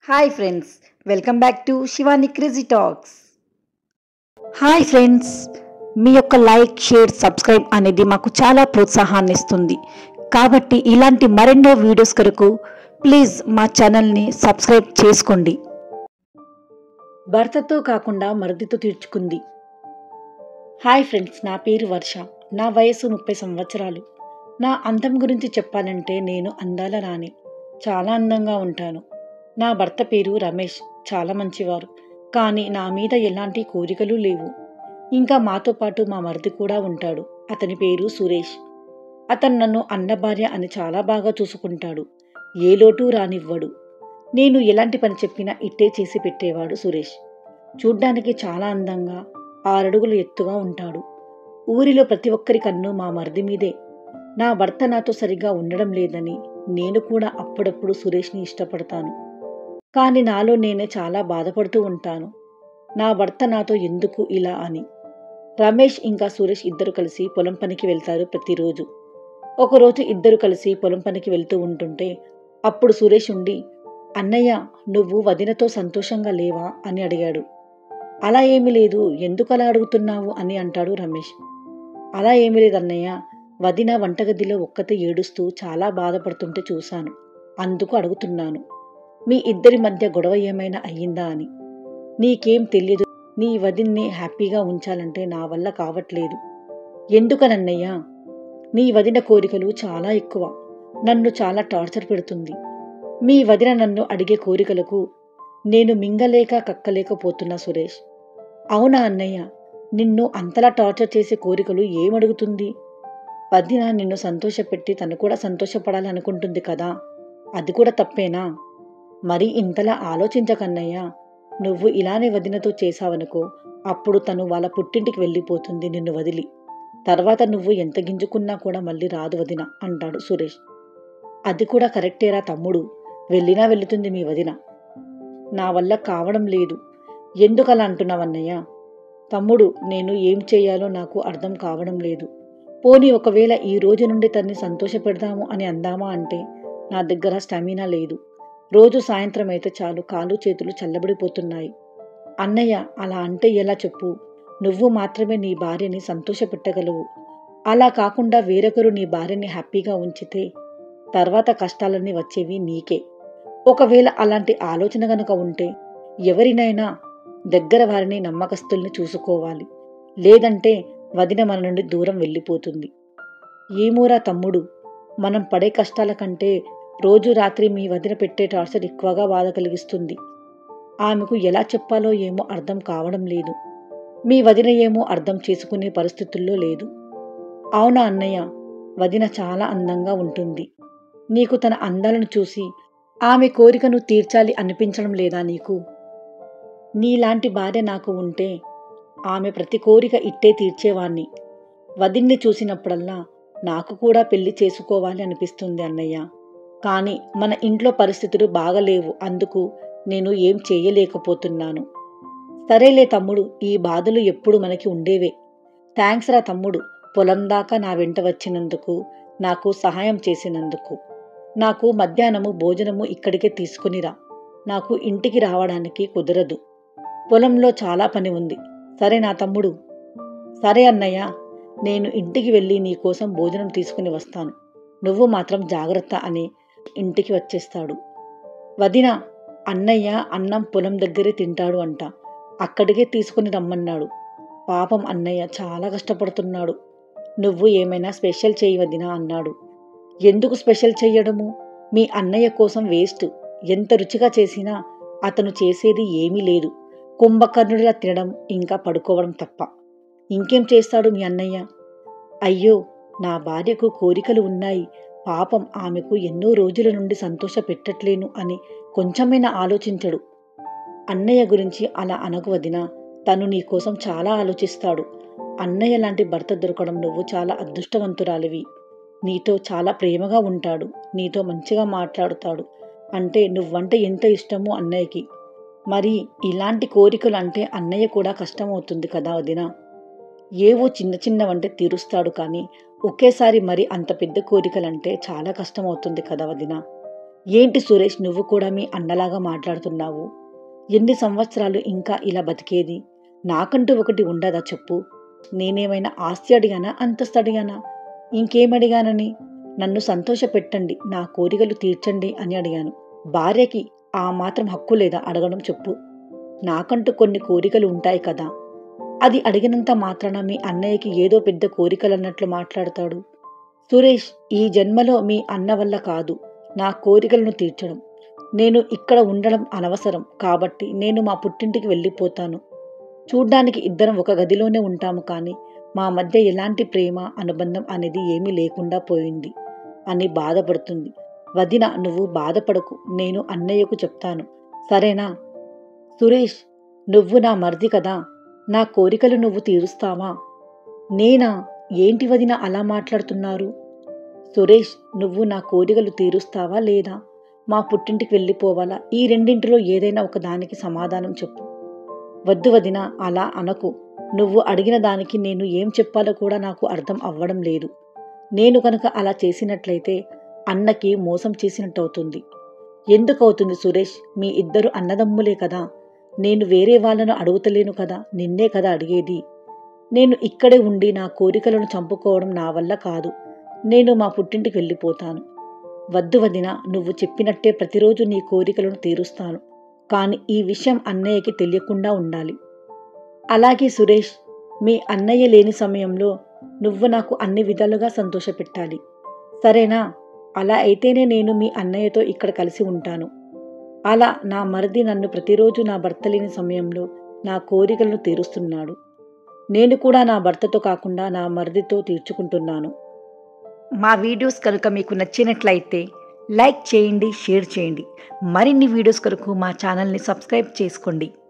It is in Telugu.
hi friends welcome back to Shivani crazy talks hi friends మీ యొక్క లైక్ షేర్ సబ్స్క్రైబ్ అనేది మాకు చాలా ప్రోత్సాహాన్ని ఇస్తుంది కాబట్టి ఇలాంటి మరెన్నో వీడియోస్ కొరకు ప్లీజ్ మా ఛానల్ని సబ్స్క్రైబ్ చేసుకోండి భర్తతో కాకుండా మరదితో తీర్చుకుంది హాయ్ ఫ్రెండ్స్ నా పేరు వర్ష నా వయసు ముప్పై సంవత్సరాలు నా అందం గురించి చెప్పాలంటే నేను అందాల రాణి చాలా అందంగా ఉంటాను నా భర్త పేరు రమేష్ చాలా మంచివారు కానీ నా మీద ఎలాంటి కోరికలు లేవు ఇంకా మాతో పాటు మా మరిది కూడా ఉంటాడు అతని పేరు సురేష్ అతను నన్ను అన్న భార్య అని చాలా బాగా చూసుకుంటాడు ఏ లోటు రానివ్వడు నేను ఎలాంటి పని చెప్పినా ఇట్టే చేసి పెట్టేవాడు సురేష్ చూడ్డానికి చాలా అందంగా ఆరడుగులు ఎత్తుగా ఉంటాడు ఊరిలో ప్రతి ఒక్కరి కన్ను మా మరిది మీదే నా భర్త నాతో సరిగా ఉండడం లేదని నేను కూడా అప్పుడప్పుడు సురేష్ని ఇష్టపడతాను కానీ నాలో నేనే చాలా బాధపడుతూ ఉంటాను నా భర్త నాతో ఎందుకు ఇలా అని రమేష్ ఇంకా సురేష్ ఇద్దరు కలిసి పొలం పనికి వెళ్తారు ప్రతిరోజు ఒకరోజు ఇద్దరు కలిసి పొలం పనికి వెళ్తూ ఉంటుంటే అప్పుడు సురేష్ ఉండి అన్నయ్య నువ్వు వదినతో సంతోషంగా లేవా అని అడిగాడు అలా ఏమీ లేదు ఎందుకు అలా అడుగుతున్నావు అని అంటాడు రమేష్ అలా ఏమీ లేదు అన్నయ్య వదిన వంటగదిలో ఒక్కతే ఏడుస్తూ చాలా బాధపడుతుంటే చూశాను అందుకు అడుగుతున్నాను మీ ఇద్దరి మధ్య గొడవ ఏమైనా అయ్యిందా అని నీకేం తెలియదు నీ వదిన్ని హ్యాపీగా ఉంచాలంటే నా వల్ల కావట్లేదు ఎందుకనన్నయ్యా నీ వదిన కోరికలు చాలా ఎక్కువ నన్ను చాలా టార్చర్ పెడుతుంది మీ వదిన నన్ను అడిగే కోరికలకు నేను మింగలేక కక్కలేకపోతున్నా సురేష్ అవునా అన్నయ్య నిన్ను అంతలా టార్చర్ చేసే కోరికలు ఏమడుగుతుంది వదిన నిన్ను సంతోషపెట్టి తను కూడా సంతోషపడాలి అనుకుంటుంది కదా అది కూడా తప్పేనా మరి ఇంతలా ఆలోచించకన్నయ్య నువ్వు ఇలానే వదినతో చేశావనుకో అప్పుడు తను వాళ్ళ పుట్టింటికి వెళ్ళిపోతుంది నిన్ను వదిలి తర్వాత నువ్వు ఎంత గింజుకున్నా కూడా మళ్ళీ రాదు వదిన అంటాడు సురేష్ అది కూడా కరెక్టేరా తమ్ముడు వెళ్ళినా వెళుతుంది మీ వదిన నా వల్ల కావడం లేదు ఎందుకలా అంటున్నావన్నయ్య తమ్ముడు నేను ఏం చేయాలో నాకు అర్థం కావడం లేదు పోనీ ఒకవేళ ఈ రోజు నుండి తన్ని సంతోషపెడదాము అని అందామా అంటే నా దగ్గర స్టామినా లేదు రోజు సాయంత్రం అయితే చాలు కాలు చేతులు చల్లబడిపోతున్నాయి అన్నయ్య అలా అంటే ఎలా చెప్పు నువ్వు మాత్రమే నీ భార్యని సంతోషపెట్టగలవు అలా కాకుండా వేరొకరు నీ భార్యని హ్యాపీగా ఉంచితే తర్వాత కష్టాలన్నీ వచ్చేవి నీకే ఒకవేళ అలాంటి ఆలోచన గనుక ఉంటే ఎవరినైనా దగ్గర వారిని నమ్మకస్తుల్ని చూసుకోవాలి లేదంటే వదిన మన నుండి దూరం వెళ్ళిపోతుంది ఏమూరా తమ్ముడు మనం పడే కష్టాల కంటే రోజు రాత్రి మీ వదిన పెట్టే టార్చర్ ఎక్కువగా బాధ కలిగిస్తుంది ఆమెకు ఎలా చెప్పాలో ఏమో అర్థం కావడం లేదు మీ వదిన ఏమో అర్థం చేసుకునే పరిస్థితుల్లో లేదు అవునా అన్నయ్య వదిన చాలా అందంగా ఉంటుంది నీకు తన అందాలను చూసి ఆమె కోరికను తీర్చాలి అనిపించడం లేదా నీకు నీలాంటి భార్య నాకు ఉంటే ఆమె ప్రతి కోరిక ఇట్టే తీర్చేవాణ్ణి వదిన్ని చూసినప్పుడల్లా నాకు కూడా పెళ్లి చేసుకోవాలి అనిపిస్తుంది అన్నయ్య కానీ మన ఇంట్లో పరిస్థితులు బాగలేవు అందుకు నేను ఏం చేయలేకపోతున్నాను సరేలే తమ్ముడు ఈ బాధలు ఎప్పుడు మనకి ఉండేవే థ్యాంక్స్ రా తమ్ముడు పొలం దాకా నా వెంట వచ్చినందుకు నాకు సహాయం చేసినందుకు నాకు మధ్యాహ్నము భోజనము ఇక్కడికే తీసుకునిరా నాకు ఇంటికి రావడానికి కుదరదు పొలంలో చాలా పని ఉంది సరే నా తమ్ముడు సరే అన్నయ్య నేను ఇంటికి వెళ్ళి నీకోసం భోజనం తీసుకుని వస్తాను నువ్వు మాత్రం జాగ్రత్త అని ఇంటికి వచ్చేస్తాడు వదిన అన్నయ్య అన్నం పొలం దగ్గరే తింటాడు అంట అక్కడికే తీసుకుని రమ్మన్నాడు పాపం అన్నయ్య చాలా కష్టపడుతున్నాడు నువ్వు ఏమైనా స్పెషల్ చేయి వదినా అన్నాడు ఎందుకు స్పెషల్ చెయ్యడము మీ అన్నయ్య కోసం వేస్ట్ ఎంత రుచిగా చేసినా అతను చేసేది ఏమీ లేదు కుంభకర్ణుడిలా తినడం ఇంకా పడుకోవడం తప్ప ఇంకేం చేస్తాడు మీ అన్నయ్య అయ్యో నా భార్యకు కోరికలు ఉన్నాయి పాపం ఆమెకు ఎన్నో రోజుల నుండి సంతోష పెట్టట్లేను అని కొంచెమైనా ఆలోచించడు అన్నయ్య గురించి అలా అనగవదినా తను నీ కోసం చాలా ఆలోచిస్తాడు అన్నయ్య లాంటి భర్త దొరకడం నువ్వు చాలా అదృష్టవంతురాలివి నీతో చాలా ప్రేమగా ఉంటాడు నీతో మంచిగా మాట్లాడుతాడు అంటే నువ్వంటే ఎంత ఇష్టమో అన్నయ్యకి మరి ఇలాంటి కోరికలు అంటే అన్నయ్య కూడా కష్టమవుతుంది కదా వదిన ఏవో చిన్న చిన్నవంటే తీరుస్తాడు కానీ ఒకేసారి మరి అంత పెద్ద కోరికలంటే చాలా కష్టమవుతుంది కదా వదిన ఏంటి సురేష్ నువ్వు కూడా మీ అన్నలాగా మాట్లాడుతున్నావు ఎన్ని సంవత్సరాలు ఇంకా ఇలా బతికేది నాకంటూ ఒకటి ఉండదా చెప్పు నేనేమైనా ఆస్తి అడిగానా అంతస్తు అడిగానా ఇంకేమడిగానని నన్ను సంతోషపెట్టండి నా కోరికలు తీర్చండి అని అడిగాను భార్యకి ఆ మాత్రం హక్కు లేదా అడగడం చెప్పు నాకంటూ కొన్ని కోరికలు ఉంటాయి కదా అది అడిగినంత మాత్రాన మీ అన్నయ్యకి ఏదో పెద్ద కోరికలన్నట్లు మాట్లాడతాడు సురేష్ ఈ జన్మలో మీ అన్న వల్ల కాదు నా కోరికలను తీర్చడం నేను ఇక్కడ ఉండడం అనవసరం కాబట్టి నేను మా పుట్టింటికి వెళ్ళిపోతాను చూడ్డానికి ఇద్దరం ఒక గదిలోనే ఉంటాము కానీ మా మధ్య ఎలాంటి ప్రేమ అనుబంధం అనేది ఏమీ లేకుండా పోయింది అని బాధపడుతుంది వదిన నువ్వు బాధపడకు నేను అన్నయ్యకు చెప్తాను సరేనా సురేష్ నువ్వు నా మరిది కదా నా కోరికలు నువ్వు తీరుస్తావా నేనా ఏంటి వదిన అలా మాట్లాడుతున్నారు సురేష్ నువ్వు నా కోరికలు తీరుస్తావా లేదా మా పుట్టింటికి వెళ్ళిపోవాలా ఈ రెండింటిలో ఏదైనా ఒక దానికి సమాధానం చెప్పు వద్దు వదిన అలా అనకు నువ్వు అడిగిన దానికి నేను ఏం చెప్పాలో కూడా నాకు అర్థం అవ్వడం లేదు నేను కనుక అలా చేసినట్లయితే అన్నకి మోసం చేసినట్టు అవుతుంది ఎందుకు అవుతుంది సురేష్ మీ ఇద్దరు అన్నదమ్ములే కదా నేను వేరే వాళ్ళను అడుగుతలేను కదా నిన్నే కదా అడిగేది నేను ఇక్కడే ఉండి నా కోరికలను చంపుకోవడం నా వల్ల కాదు నేను మా పుట్టింటికి వెళ్ళిపోతాను వద్దు వదిన నువ్వు చెప్పినట్టే ప్రతిరోజు నీ కోరికలను తీరుస్తాను కానీ ఈ విషయం అన్నయ్యకి తెలియకుండా ఉండాలి అలాగే సురేష్ మీ అన్నయ్య లేని సమయంలో నువ్వు నాకు అన్ని విధాలుగా సంతోషపెట్టాలి సరేనా అలా అయితేనే నేను మీ అన్నయ్యతో ఇక్కడ కలిసి ఉంటాను అలా నా మరిది నన్ను ప్రతిరోజు నా భర్త లేని సమయంలో నా కోరికలను తీరుస్తున్నాడు నేను కూడా నా భర్తతో కాకుండా నా మరిదితో తీర్చుకుంటున్నాను మా వీడియోస్ కనుక మీకు నచ్చినట్లయితే లైక్ చేయండి షేర్ చేయండి మరిన్ని వీడియోస్ కొరకు మా ఛానల్ని సబ్స్క్రైబ్ చేసుకోండి